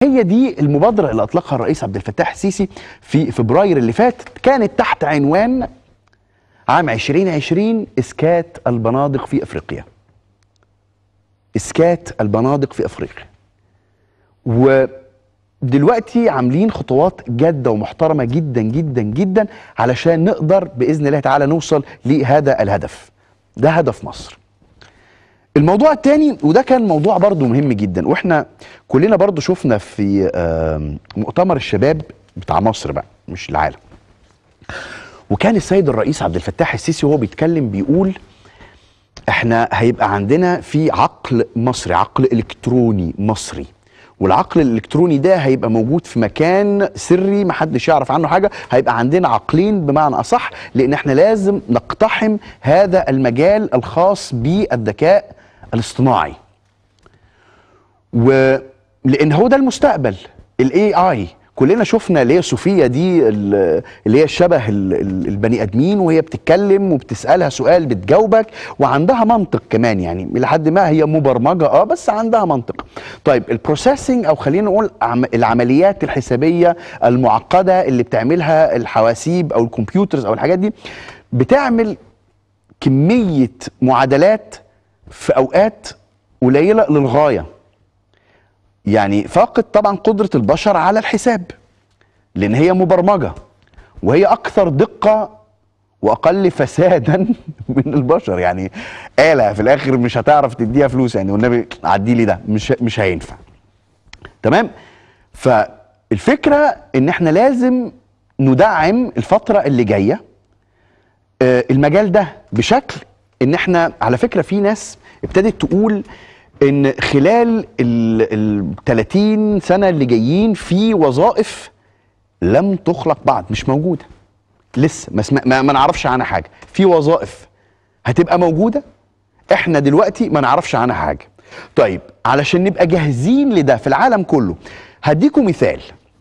هي دي المبادره اللي اطلقها الرئيس عبد الفتاح السيسي في فبراير اللي فات كانت تحت عنوان عام 2020 اسكات البنادق في افريقيا اسكات البنادق في افريقيا ودلوقتي عاملين خطوات جاده ومحترمه جدا جدا جدا علشان نقدر باذن الله تعالى نوصل لهذا الهدف ده هدف مصر الموضوع الثاني وده كان موضوع برضو مهم جدا واحنا كلنا برضو شفنا في آم، مؤتمر الشباب بتاع مصر بقى مش العالم وكان السيد الرئيس عبد الفتاح السيسي وهو بيتكلم بيقول احنا هيبقى عندنا في عقل مصري عقل الكتروني مصري والعقل الالكتروني ده هيبقى موجود في مكان سري محدش يعرف عنه حاجه هيبقى عندنا عقلين بمعنى اصح لان احنا لازم نقتحم هذا المجال الخاص بالذكاء الاصطناعي ولان هو ده المستقبل الاي اي كلنا شفنا اللي هي صوفيا دي ال- اللي هي شبه ال- ال- البني ادمين وهي بتتكلم وبتسالها سؤال بتجاوبك وعندها منطق كمان يعني لحد ما هي مبرمجه اه بس عندها منطق. طيب البروسيسنج او خلينا نقول عم- العمليات الحسابيه المعقده اللي بتعملها الحواسيب او الكمبيوترز او الحاجات دي بتعمل كميه معادلات في اوقات قليله للغايه. يعني فاقد طبعا قدرة البشر على الحساب لأن هي مبرمجة وهي أكثر دقة وأقل فسادا من البشر يعني آلة في الآخر مش هتعرف تديها فلوس يعني والنبي عدي لي ده مش مش هينفع تمام فالفكرة إن إحنا لازم ندعم الفترة اللي جاية آه، المجال ده بشكل ان احنا على فكره في ناس ابتدت تقول ان خلال ال 30 سنه اللي جايين في وظائف لم تخلق بعد مش موجوده لسه ما, اسم... ما, ما نعرفش عنها حاجه في وظائف هتبقى موجوده احنا دلوقتي ما نعرفش عنها حاجه طيب علشان نبقى جاهزين لده في العالم كله هديكم مثال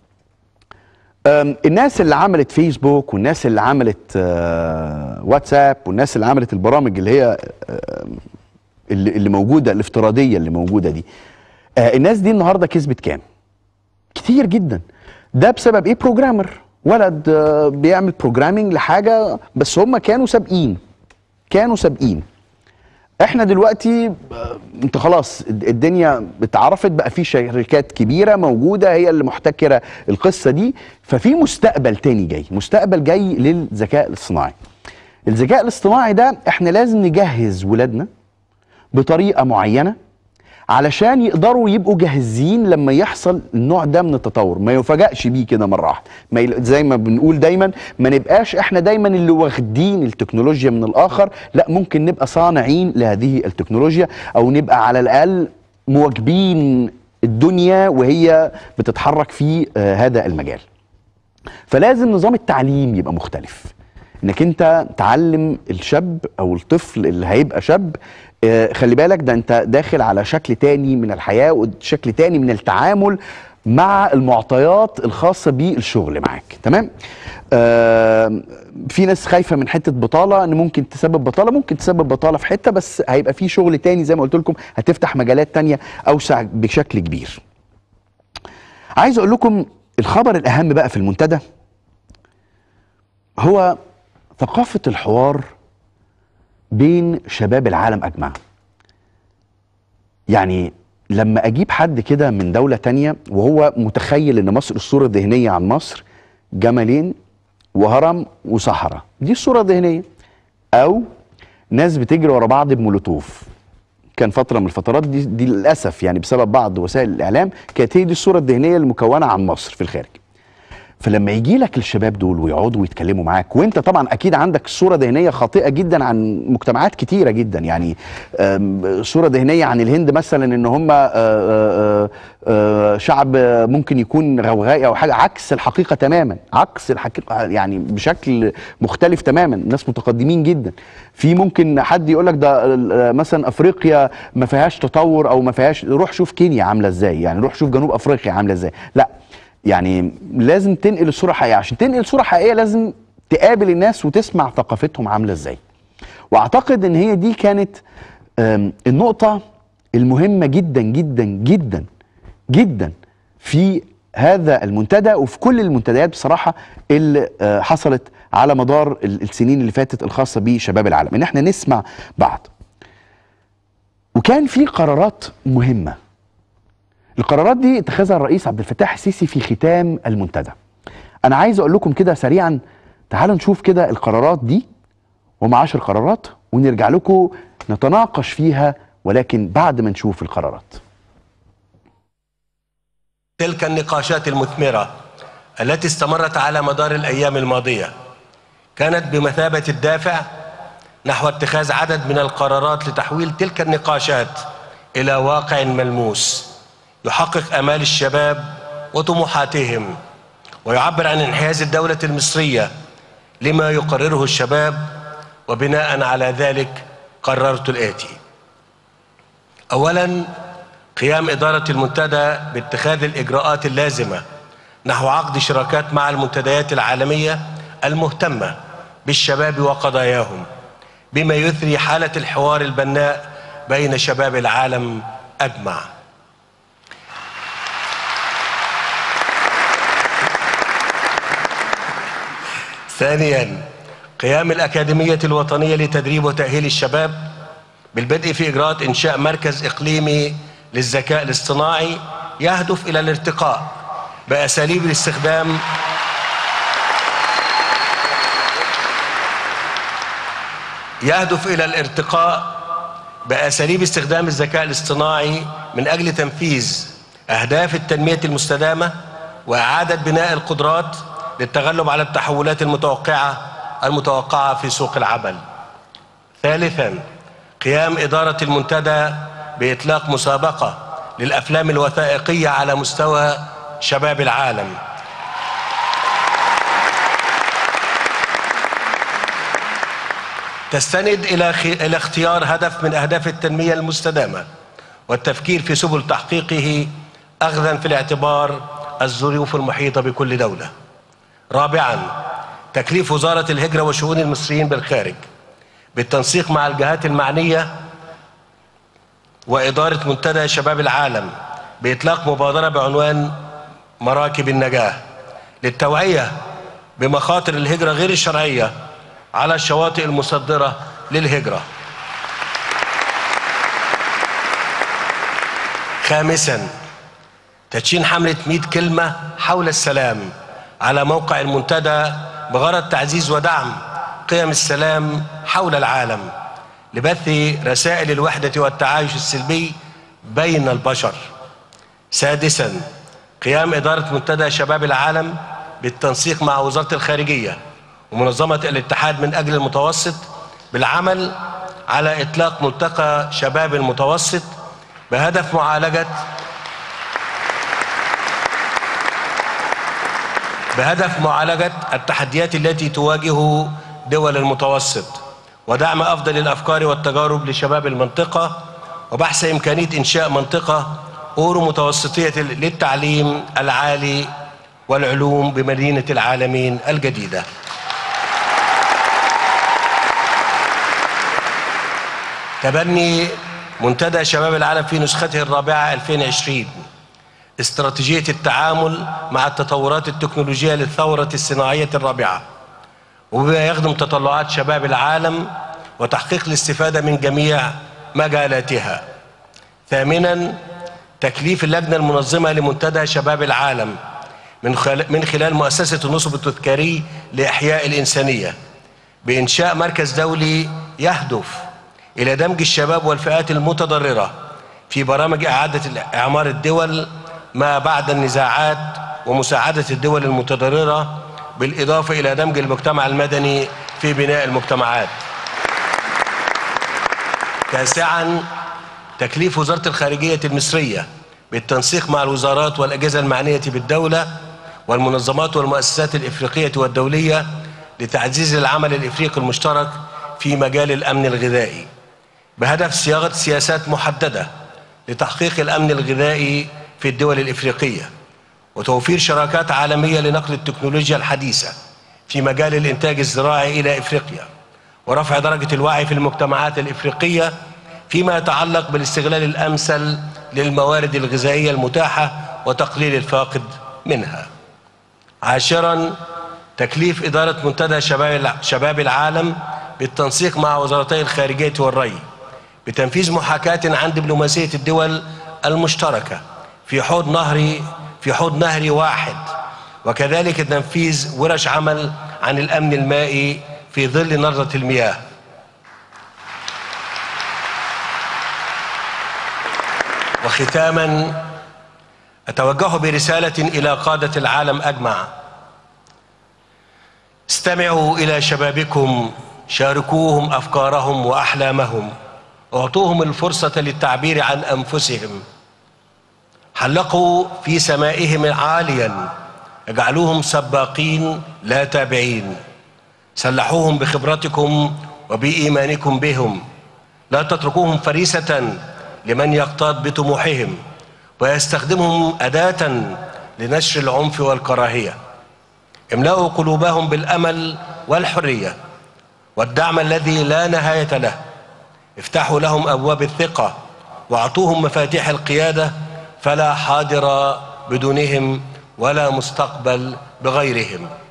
أم، الناس اللي عملت فيسبوك والناس اللي عملت آه، واتساب والناس اللي عملت البرامج اللي هي آم، اللي اللي موجوده الافتراضيه اللي موجوده دي آه، الناس دي النهارده كسبت كام؟ كتير جدا ده بسبب ايه بروجرامر ولد آه، بيعمل بروجرامينج لحاجه بس هم كانوا سابقين كانوا سابقين احنا دلوقتي آه، انت خلاص الد- الدنيا اتعرفت بقى في شركات كبيره موجوده هي اللي محتكره القصه دي ففي مستقبل تاني جاي مستقبل جاي للذكاء الاصطناعي الذكاء الاصطناعي ده احنا لازم نجهز ولادنا بطريقه معينه علشان يقدروا يبقوا جاهزين لما يحصل النوع ده من التطور ما يفاجئش بيه كده مره واحده ما يل- زي ما بنقول دايما ما نبقاش احنا دايما اللي واخدين التكنولوجيا من الاخر لا ممكن نبقى صانعين لهذه التكنولوجيا او نبقى على الاقل مواكبين الدنيا وهي بتتحرك في آه هذا المجال فلازم نظام التعليم يبقى مختلف انك انت تعلم الشاب او الطفل اللي هيبقى شاب آه، خلي بالك ده انت داخل على شكل تاني من الحياة وشكل تاني من التعامل مع المعطيات الخاصة بالشغل معاك تمام آه في ناس خايفة من حتة بطالة ان ممكن تسبب بطالة ممكن تسبب بطالة في حتة بس هيبقى في شغل تاني زي ما قلت لكم هتفتح مجالات تانية اوسع بشكل كبير عايز اقول لكم الخبر الاهم بقى في المنتدى هو ثقافة الحوار بين شباب العالم أجمع يعني لما أجيب حد كده من دولة تانية وهو متخيل إن مصر الصورة الذهنية عن مصر جملين وهرم وصحراء دي الصورة الذهنية أو ناس بتجري ورا بعض بمولوتوف كان فترة من الفترات دي, دي للأسف يعني بسبب بعض وسائل الإعلام كانت هي دي الصورة الذهنية المكونة عن مصر في الخارج فلما يجي لك الشباب دول ويقعدوا ويتكلموا معاك وانت طبعا اكيد عندك صوره ذهنيه خاطئه جدا عن مجتمعات كتيره جدا يعني آم، صوره ذهنيه عن الهند مثلا ان هم آه، آه، آه، شعب ممكن يكون غوغائي او حاجه عكس الحقيقه تماما عكس الحقيقه يعني بشكل مختلف تماما ناس متقدمين جدا في ممكن حد يقول لك ده آه، مثلا افريقيا ما فيهاش تطور او ما فيهاش روح شوف كينيا عامله ازاي يعني روح شوف جنوب افريقيا عامله ازاي لا يعني لازم تنقل الصوره حقيقيه عشان تنقل صوره حقيقيه لازم تقابل الناس وتسمع ثقافتهم عامله ازاي واعتقد ان هي دي كانت آم، النقطه المهمه جدا جدا جدا جدا في هذا المنتدى وفي كل المنتديات بصراحه اللي آه، حصلت على مدار ال- السنين اللي فاتت الخاصه بشباب العالم ان احنا نسمع بعض وكان في قرارات مهمه القرارات دي اتخذها الرئيس عبد الفتاح السيسي في ختام المنتدى انا عايز اقول لكم كده سريعا تعالوا نشوف كده القرارات دي هم عشر قرارات ونرجع لكم نتناقش فيها ولكن بعد ما نشوف القرارات تلك النقاشات المثمرة التي استمرت على مدار الأيام الماضية كانت بمثابة الدافع نحو اتخاذ عدد من القرارات لتحويل تلك النقاشات إلى واقع ملموس يحقق آمال الشباب وطموحاتهم ويعبر عن انحياز الدولة المصرية لما يقرره الشباب وبناء على ذلك قررت الآتي أولاً قيام إدارة المنتدى باتخاذ الإجراءات اللازمة نحو عقد شراكات مع المنتديات العالمية المهتمة بالشباب وقضاياهم بما يثري حالة الحوار البناء بين شباب العالم أجمع ثانيا قيام الأكاديمية الوطنية لتدريب وتأهيل الشباب بالبدء في إجراءات إنشاء مركز إقليمي للذكاء الاصطناعي يهدف إلى الارتقاء بأساليب الاستخدام يهدف إلى الارتقاء بأساليب استخدام الذكاء الاصطناعي من أجل تنفيذ أهداف التنمية المستدامة وإعادة بناء القدرات للتغلب على التحولات المتوقعة المتوقعة في سوق العمل ثالثا قيام إدارة المنتدى بإطلاق مسابقة للأفلام الوثائقية على مستوى شباب العالم تستند إلى خي... إلى اختيار هدف من أهداف التنمية المستدامة والتفكير في سبل تحقيقه أخذا في الاعتبار الظروف المحيطة بكل دولة رابعا تكليف وزارة الهجرة وشؤون المصريين بالخارج بالتنسيق مع الجهات المعنية وإدارة منتدى شباب العالم بإطلاق مبادرة بعنوان مراكب النجاة للتوعية بمخاطر الهجرة غير الشرعية على الشواطئ المصدرة للهجرة خامسا تدشين حملة 100 كلمة حول السلام على موقع المنتدى بغرض تعزيز ودعم قيم السلام حول العالم لبث رسائل الوحدة والتعايش السلمي بين البشر سادسا قيام إدارة منتدى شباب العالم بالتنسيق مع وزارة الخارجية ومنظمة الاتحاد من أجل المتوسط بالعمل على إطلاق ملتقى شباب المتوسط بهدف معالجة بهدف معالجة التحديات التي تواجه دول المتوسط ودعم أفضل الأفكار والتجارب لشباب المنطقة وبحث إمكانية إنشاء منطقة أورو متوسطية للتعليم العالي والعلوم بمدينة العالمين الجديدة تبني منتدى شباب العالم في نسخته الرابعة 2020 استراتيجية التعامل مع التطورات التكنولوجية للثورة الصناعية الرابعة وبما يخدم تطلعات شباب العالم وتحقيق الاستفادة من جميع مجالاتها ثامنا تكليف اللجنة المنظمة لمنتدى شباب العالم من من خلال مؤسسة النصب التذكاري لإحياء الإنسانية بإنشاء مركز دولي يهدف إلى دمج الشباب والفئات المتضررة في برامج إعادة إعمار الدول ما بعد النزاعات ومساعدة الدول المتضررة بالإضافة إلى دمج المجتمع المدني في بناء المجتمعات تاسعا تكليف وزارة الخارجية المصرية بالتنسيق مع الوزارات والأجهزة المعنية بالدولة والمنظمات والمؤسسات الإفريقية والدولية لتعزيز العمل الإفريقي المشترك في مجال الأمن الغذائي بهدف صياغة سياسات محددة لتحقيق الأمن الغذائي في الدول الإفريقية وتوفير شراكات عالمية لنقل التكنولوجيا الحديثة في مجال الإنتاج الزراعي إلى إفريقيا ورفع درجة الوعي في المجتمعات الإفريقية فيما يتعلق بالاستغلال الأمثل للموارد الغذائية المتاحة وتقليل الفاقد منها عاشرا تكليف إدارة منتدى شباب شباب العالم بالتنسيق مع وزارتي الخارجية والري بتنفيذ محاكاة عن دبلوماسية الدول المشتركة في حوض نهر في حوض نهري واحد وكذلك تنفيذ ورش عمل عن الأمن المائي في ظل نهضة المياه وختاما أتوجه برسالة إلى قادة العالم أجمع استمعوا إلى شبابكم شاركوهم أفكارهم وأحلامهم اعطوهم الفرصة للتعبير عن أنفسهم حلقوا في سمائهم عاليا اجعلوهم سباقين لا تابعين سلحوهم بخبرتكم وبإيمانكم بهم لا تتركوهم فريسة لمن يقتاد بطموحهم ويستخدمهم أداة لنشر العنف والكراهية املأوا قلوبهم بالأمل والحرية والدعم الذي لا نهاية له افتحوا لهم أبواب الثقة واعطوهم مفاتيح القيادة فلا حاضر بدونهم ولا مستقبل بغيرهم